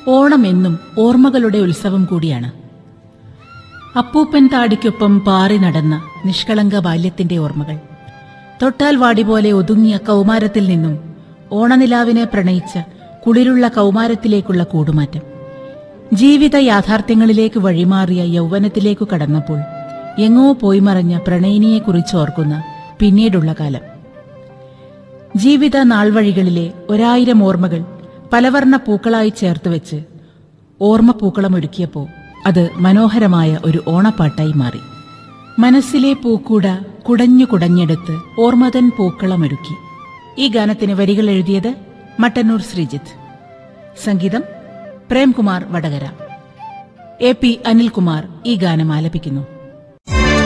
ഓണം എന്നും ഓർമ്മകളുടെ ഉത്സവം കൂടിയാണ് അപ്പൂപ്പൻ താടിക്കൊപ്പം പാറി നടന്ന നിഷ്കളങ്ക ബാല്യത്തിന്റെ ഓർമ്മകൾ തൊട്ടാൽ വാടി പോലെ ഒതുങ്ങിയ കൗമാരത്തിൽ നിന്നും ഓണനിലാവിനെ പ്രണയിച്ച കുളിരുള്ള കൗമാരത്തിലേക്കുള്ള കൂടുമാറ്റം ജീവിത യാഥാർത്ഥ്യങ്ങളിലേക്ക് വഴിമാറിയ യൗവനത്തിലേക്കു കടന്നപ്പോൾ എങ്ങോ പോയി മറഞ്ഞ പ്രണയിനിയെക്കുറിച്ച് ഓർക്കുന്ന പിന്നീടുള്ള കാലം ജീവിത നാൾവഴികളിലെ ഒരായിരം ഓർമ്മകൾ പലവർണ്ണ പൂക്കളായി ചേർത്ത് വെച്ച് ഓർമ്മ പൂക്കളമൊരുക്കിയപ്പോൾ അത് മനോഹരമായ ഒരു ഓണപ്പാട്ടായി മാറി മനസ്സിലെ പൂക്കൂട കുടഞ്ഞു കുടഞ്ഞെടുത്ത് ഓർമ്മതൻ പൂക്കളമൊരുക്കി ഈ ഗാനത്തിന് വരികൾ എഴുതിയത് മട്ടന്നൂർ ശ്രീജിത്ത് സംഗീതം പ്രേംകുമാർ വടകര എ പി അനിൽകുമാർ ഈ ഗാനം ആലപിക്കുന്നു